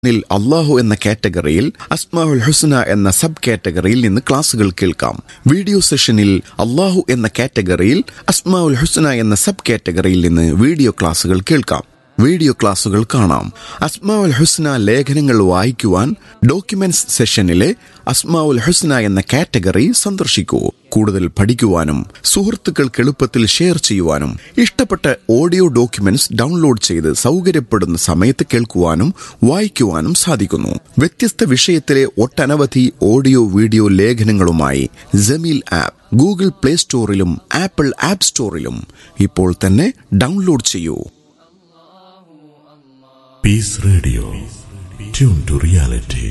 നിൽ അള്ളാഹു എന്ന കാറ്റഗറിയിൽ അസ്മാഉൽ ഹുസ്ന എന്ന സബ് കാറ്റഗറിയിൽ നിന്ന് ക്ലാസുകൾ കേൾക്കാം വീഡിയോ സെഷനിൽ അള്ളാഹു എന്ന കാറ്റഗറിയിൽ അസ്മാഉൽ ഹുസ്ന എന്ന സബ് കാറ്റഗറിയിൽ നിന്ന് വീഡിയോ ക്ലാസുകൾ കേൾക്കാം വീഡിയോ ക്ലാസുകൾ കാണാം അസ്മാഉൽ ഹുസ്ന ലേഖനങ്ങൾ വായിക്കുവാൻ ഡോക്യുമെന്റ്സ് സെഷനിലെ അസ്മാഉൽ ഹുസ്ന എന്ന കാറ്റഗറി സന്ദർശിക്കൂ കൂടുതൽ പഠിക്കുവാനും സുഹൃത്തുക്കൾക്ക് എളുപ്പത്തിൽ ഷെയർ ചെയ്യുവാനും ഇഷ്ടപ്പെട്ട ഓഡിയോ ഡോക്യുമെന്റ്സ് ഡൗൺലോഡ് ചെയ്ത് സൗകര്യപ്പെടുന്ന സമയത്ത് കേൾക്കുവാനും വായിക്കുവാനും സാധിക്കുന്നു വ്യത്യസ്ത വിഷയത്തിലെ ഒട്ടനവധി ഓഡിയോ വീഡിയോ ലേഖനങ്ങളുമായി ജമീൽ ആപ്പ് ഗൂഗിൾ പ്ലേ സ്റ്റോറിലും ആപ്പിൾ ആപ്പ് സ്റ്റോറിലും ഇപ്പോൾ തന്നെ ഡൗൺലോഡ് ചെയ്യൂ peace radio tune to reality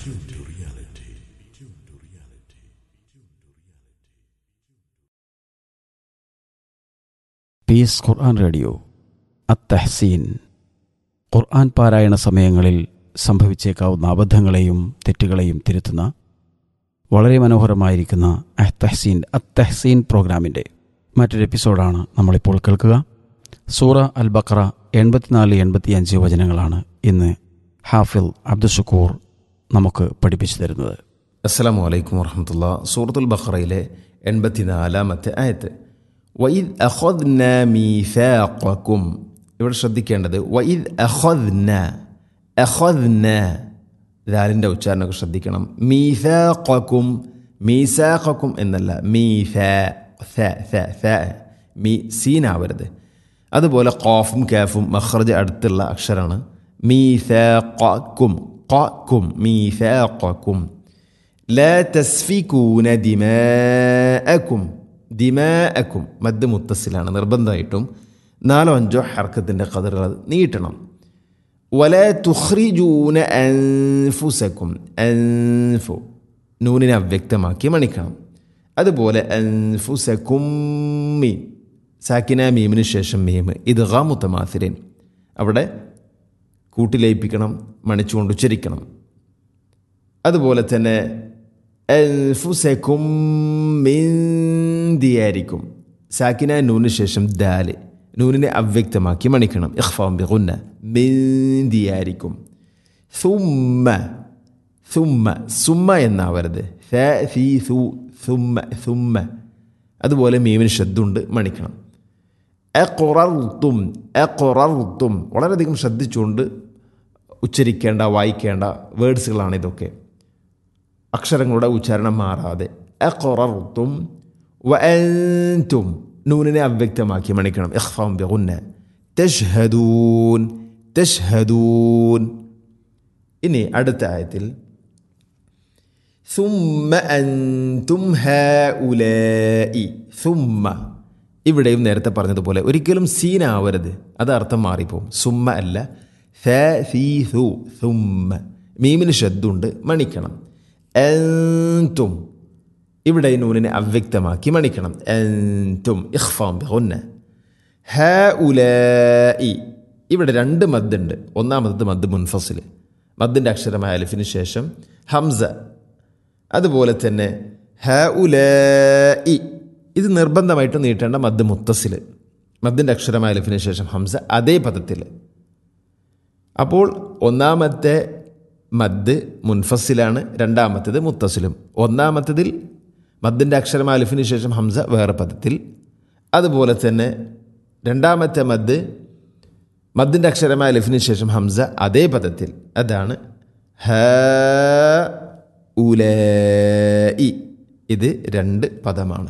peace Quran radio അത്തഹസീൻ ഖുർആൻ പാരായണ സമയങ്ങളിൽ സംഭവിച്ചേക്കാവുന്ന അബദ്ധങ്ങളെയും തെറ്റുകളെയും തിരുത്തുന്ന വളരെ മനോഹരമായിരിക്കുന്ന അത്തഹസീൻ അത്തഹസീൻ പ്രോഗ്രാമിൻ്റെ മറ്റൊരു എപ്പിസോഡാണ് നമ്മളിപ്പോൾ കേൾക്കുക സൂറ അൽ ബക്ര എൺപത്തിനാല് എൺപത്തിയഞ്ച് വചനങ്ങളാണ് ഇന്ന് ഹാഫിൽ അബ്ദുഷക്കൂർ നമുക്ക് പഠിപ്പിച്ചു തരുന്നത് അസ്സലാമു അലൈക്കും വറഹമത്തുള്ള സൂറത്തുൽ ബഖറയിലെ എൺപത്തിനാലാമത്തെ ആയത്ത് വൈദ് അഖദ്ന മീസാഖക്കും ഇവിടെ ശ്രദ്ധിക്കേണ്ടത് വൈദ് അഖദ്ന അഖദ്ന ദാലിൻ്റെ ഉച്ചാരണമൊക്കെ ശ്രദ്ധിക്കണം മീസാഖക്കും മീസാഖക്കും എന്നല്ല മീസ ഥ ഥ ഥ മീ സീനാവരുത് അതുപോലെ ഖാഫും കാഫും മഖ്റജ് അടുത്തുള്ള അക്ഷരമാണ് മീസാഖക്കും ഖക്കും മീസാഖക്കും لا تسفكون دماءكم ദിമാഅക്കും മദ് മുത്തസിലാണ് നിർബന്ധമായിട്ടും നാലോ അഞ്ചോ ഹർക്കത്തിൻ്റെ കതിറുകൾ നീട്ടണം വല തുഹ്രിജൂന അൻഫുസക്കും അൻഫു നൂനിനെ അവ്യക്തമാക്കി മണിക്കണം അതുപോലെ അൻഫുസക്കും മീൻ സാക്കിന മീമിന് ശേഷം മീം ഇത് മുത്തമാസിരൻ അവിടെ കൂട്ടിലയിപ്പിക്കണം മണിച്ചുകൊണ്ട് ഉച്ചരിക്കണം അതുപോലെ തന്നെ അൽഫുസക്കും മിന്തിയായിരിക്കും സാക്കിന നൂന് ശേഷം ദാല് നൂനിനെ അവ്യക്തമാക്കി മണിക്കണം ഇഖ്ഫാം ബിഗുന്ന മിന്തിയായിരിക്കും സുമ്മ സുമ്മ സുമ്മ എന്നാവരുത് ഫ ഫി സു സുമ്മ സുമ്മ അതുപോലെ മീമിന് ശബ്ദമുണ്ട് മണിക്കണം എ എ വളരെയധികം ശ്രദ്ധിച്ചുകൊണ്ട് ഉച്ചരിക്കേണ്ട വായിക്കേണ്ട വേർഡ്സുകളാണ് ഇതൊക്കെ അക്ഷരങ്ങളുടെ ഉച്ചാരണം മാറാതെ അഖറർത്തും വഅൻതും നൂനിനെ അവ്യക്തമാക്കി മണിക്കണം ഇഖ്ഫാം ബിഗുന്ന തഷ്ഹദൂൻ തഷ്ഹദൂൻ ഇനി അടുത്ത ആയത്തിൽ ثم أنتم هؤلاء ثم ഇവിടെയും നേരത്തെ പറഞ്ഞതുപോലെ ഒരിക്കലും സീനാവരുത് അത് അർത്ഥം മാറിപ്പോവും സുമ്മ അല്ല ഫ സീ സു സുമ്മ മീമിന് ശബ്ദമുണ്ട് മണിക്കണം എന്തും ഇവിടെ ഈ നൂനിനെ അവ്യക്തമാക്കി മണിക്കണം എന്തും ഇഖ്ഫാം ബിഗുന്ന ഹ ഉലി ഇവിടെ രണ്ട് മദ്ദുണ്ട് ഒന്നാമത്തത് മദ് മുൻഫസിൽ മദ്ദിൻ്റെ അക്ഷരമായ അലിഫിന് ശേഷം ഹംസ അതുപോലെ തന്നെ ഹ ഉലി ഇത് നിർബന്ധമായിട്ട് നീട്ടേണ്ട മദ് മുത്തസിൽ മദ്ദിൻ്റെ അക്ഷരമായ അലിഫിന് ശേഷം ഹംസ അതേ പദത്തിൽ അപ്പോൾ ഒന്നാമത്തെ മദ് മുൻഫസിലാണ് രണ്ടാമത്തേത് മുത്തസിലും ഒന്നാമത്തതിൽ മദ്ദിൻ്റെ അക്ഷരം അലിഫിന് ശേഷം ഹംസ വേറെ പദത്തിൽ അതുപോലെ തന്നെ രണ്ടാമത്തെ മദ് മദ്ദിൻ്റെ അക്ഷരമായ അലിഫിന് ശേഷം ഹംസ അതേ പദത്തിൽ അതാണ് ഹ ഉല ഇത് രണ്ട് പദമാണ്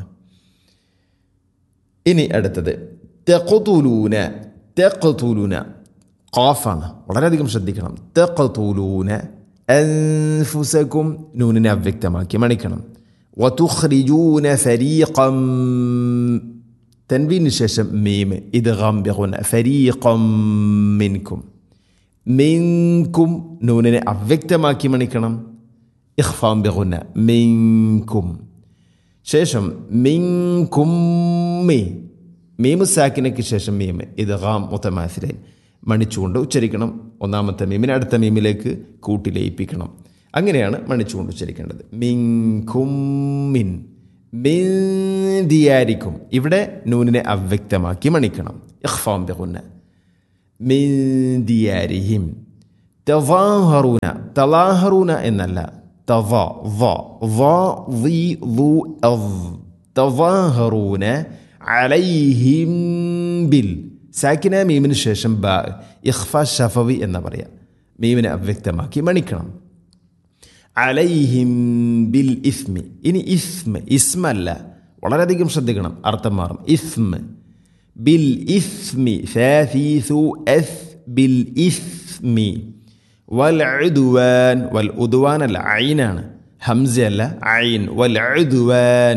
ഇനി അടുത്തത് തെക്കുതുലൂന തെക്കുതുലൂന ഖാഫാണ് വളരെയധികം ശ്രദ്ധിക്കണം തെഖത്തൂലൂന അൻഫുസക്കും നൂനിനെ അവ്യക്തമാക്കി മണിക്കണം വതുഖ്രിജൂന ഫരീഖം തൻവീന് ശേഷം മീം ഇത് ഗംബിഖുന ഫരീഖം മിൻകും മിൻകും നൂനിനെ അവ്യക്തമാക്കി മണിക്കണം ഇഖ്ഫാം ബിഗുന മിൻകും ശേഷം മിൻകും മീ മീമുസാക്കിനയ്ക്ക് ശേഷം മീം ഇത് ഗാം മുത്തമാസിലൈൻ മണിച്ചുകൊണ്ട് ഉച്ചരിക്കണം ഒന്നാമത്തെ മീമിനെ അടുത്ത മീമിലേക്ക് കൂട്ടി ലയിപ്പിക്കണം അങ്ങനെയാണ് മണിച്ചുകൊണ്ട് ഉച്ചരിക്കേണ്ടത് മിൻകുമിൻ മിന്തിയാരിക്കും ഇവിടെ നൂനിനെ അവ്യക്തമാക്കി മണിക്കണം ഇഖ്ഫാം ബിഗുന്ന മിന്തിയാരിഹിം തവാഹറൂന തലാഹറൂന എന്നല്ല തവ വ വ വി ളു അവ് തവാഹറൂന അലൈഹിം ബിൽ സാക്കിന മീമിന് ശേഷം ബ ഇഖ്ഫ ഷഫവി എന്ന് പറയാം മീമിനെ അവ്യക്തമാക്കി മണിക്കണം അലൈഹിം ബിൽ ഇസ്മി ഇനി ഇസ്മ ഇസ്മല്ല വളരെയധികം ശ്രദ്ധിക്കണം അർത്ഥം മാറും ഇസ്മ ബിൽ ഇസ്മി ഫാസീസു എസ് ബിൽ ഇസ്മി വൽ ഉദ്വാൻ വൽ ഉദ്വാൻ അല്ല ഐനാണ് ഹംസ അല്ല ഐൻ വൽ ഉദ്വാൻ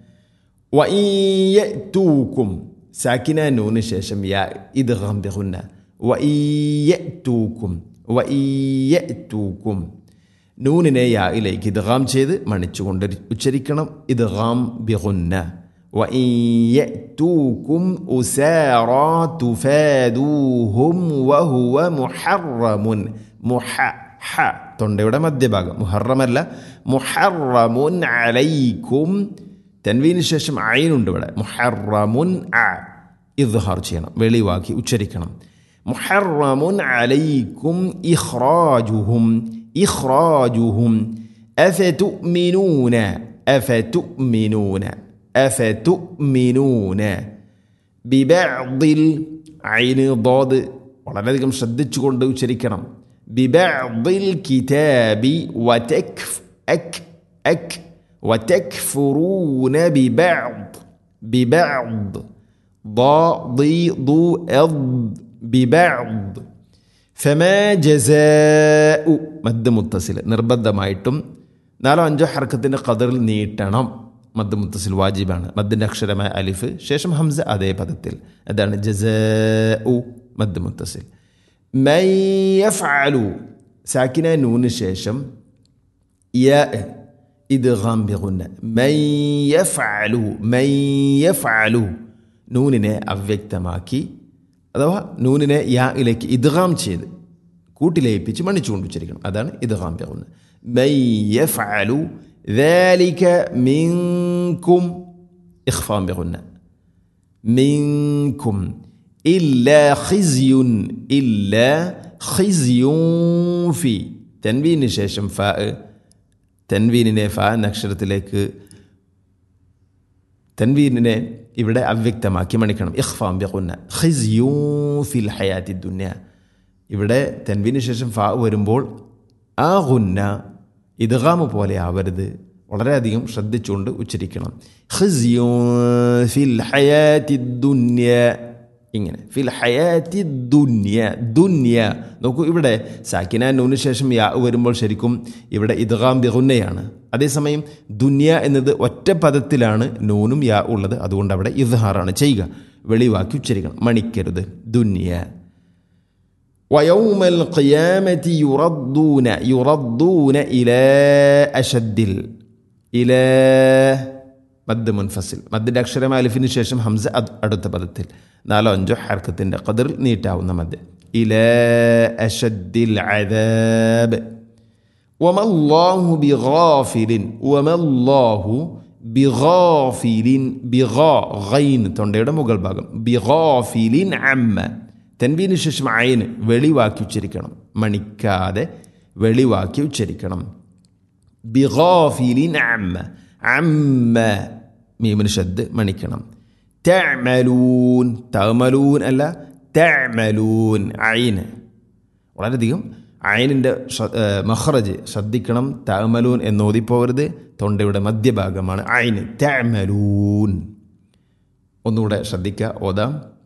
വഈയതൂക്കും സാക്കിന നൂന് ശേഷം യാ ഇത് ഗംബിഹുന്ന വഈയതൂക്കും വഈയതൂക്കും നൂനിനെ യായിലേക്ക് ഇദ്ഗാം ചെയ്ത് മണിച്ചുകൊണ്ട് ഉച്ചരിക്കണം ഇദ്ഗാം ബിഗുന്ന وإن أسارى تفادوهم وهو محرم مح ഹ തൊണ്ടയുടെ മധ്യഭാഗം മുഹറമല്ല മുഹറമുൻ അലൈക്കും തൻവീന് ശേഷം അയിനുണ്ട് ഇവിടെ മുഹറമുൻ അ ഇദ്ഹാർ ചെയ്യണം വെളിവാക്കി ഉച്ചരിക്കണം മുഹറമുൻ അലൈക്കും ഇഖ്റാജുഹും ഇഖ്റാജുഹും അഫതുഅ്മിനൂന അഫതുഅ്മിനൂന അഫതുഅ്മിനൂന ബിബഅദിൽ ഐന് ضاد വളരെയധികം ശ്രദ്ധിച്ചുകൊണ്ട് ഉച്ചരിക്കണം ബിബഅദിൽ കിതാബി വതക്ഫ് അക് അക് وتكفرون ببعض ببعض ضاضيض أض ببعض فما جزاء മദ് മുത്തസിൽ നിർബന്ധമായിട്ടും നാലോ അഞ്ചോ ഹർക്കത്തിൻ്റെ കതറിൽ നീട്ടണം മദ് മുത്തസിൽ വാജിബാണ് മദ്ദിൻ്റെ അക്ഷരമായ അലിഫ് ശേഷം ഹംസ അതേ പദത്തിൽ അതാണ് ജസ ഉ മദ് മുത്തസിൽ മയ്യഫ്അലു സാക്കിന നൂന് ശേഷം യ ഇദ്ഗാം ബിഗുന്ന മയ്യഫ്അലു മയ്യഫ്അലു നൂനിനെ അവ്യക്തമാക്കി അഥവാ നൂനിനെ യായിലേക്ക് ഇദ്ഗാം ചെയ്ത് കൂട്ടിലയിപ്പിച്ച് മണിച്ചുകൊണ്ട് ഉച്ചരിക്കണം അതാണ് ഇദ്ഗാം ബിഗുന്ന മയ്യഫ്അലു ذلك منكم إخفاء بغنى منكم إلا خزي إلا خزي في تنوين ശേഷം ഫ തൻവീനിനെ ഫ എന്ന അക്ഷരത്തിലേക്ക് തൻവീനിനെ ഇവിടെ അവ്യക്തമാക്കി മണിക്കണം ഇഖ്ഫാം ബിഖുന്ന ഖിസ്യൂ ഫിൽ ഹയാത്തി ദുന്യ ഇവിടെ തൻവീന് ശേഷം ഫ വരുമ്പോൾ ആ ഗുന്ന ഇദ്ഗാമ് പോലെ ആവരുത് വളരെയധികം ശ്രദ്ധിച്ചുകൊണ്ട് ഉച്ചരിക്കണം ഖിസ്യൂ ഫിൽ ഹയാത്തി ദുന്യ ഇങ്ങനെ ഫിൽ ഹയാത്തി ദുന്യ ദുന്യ നോക്കൂ ഇവിടെ സാക്കിന നൂന് ശേഷം യാ വരുമ്പോൾ ശരിക്കും ഇവിടെ ഇദ്ഗാം ബിഗുന്നയാണ് അതേസമയം ദുന്യ എന്നത് ഒറ്റ പദത്തിലാണ് നൂനും യാ ഉള്ളത് അതുകൊണ്ട് അവിടെ ഇദ്ഹാറാണ് ചെയ്യുക വെളിവാക്കി ഉച്ചരിക്കണം മണിക്കരുത് ദുന്യ ويوم القيامة يردون يردون إلى أشد إلى മദ് മുൻഫസിൽ മദ്ദിൻ്റെ അക്ഷരം അലിഫിന് ശേഷം ഹംസ അടുത്ത പദത്തിൽ നാലോ അഞ്ചോ ഹർക്കത്തിൻ്റെ കതിറിൽ നീട്ടാവുന്ന മദ് ഇല അഷദ്ദിൽ അദാബ് വമല്ലാഹു ബിഗാഫിലിൻ വമല്ലാഹു ബിഗാഫിലിൻ ബിഗാ ഗൈൻ തൊണ്ടയുടെ മുകൾ ഭാഗം ബിഗാഫിലിൻ അമ്മ തെൻവീന് ശേഷം അയന് വെളിവാക്കി ഉച്ചരിക്കണം മണിക്കാതെ വെളിവാക്കി ഉച്ചരിക്കണം ബിഗാഫിലിൻ അമ്മ അമ്മ മീമിന് ഷദ് മണിക്കണം തമലൂൻ തമലൂൻ അല്ല തമലൂൻ അയിന് വളരെയധികം അയനിൻ്റെ മഹ്റജ് ശ്രദ്ധിക്കണം തമലൂൻ എന്നോതിപ്പോവരുത് തൊണ്ടയുടെ മധ്യഭാഗമാണ് അയിന് തമലൂൻ ഒന്നുകൂടെ ശ്രദ്ധിക്കുക ഓതാം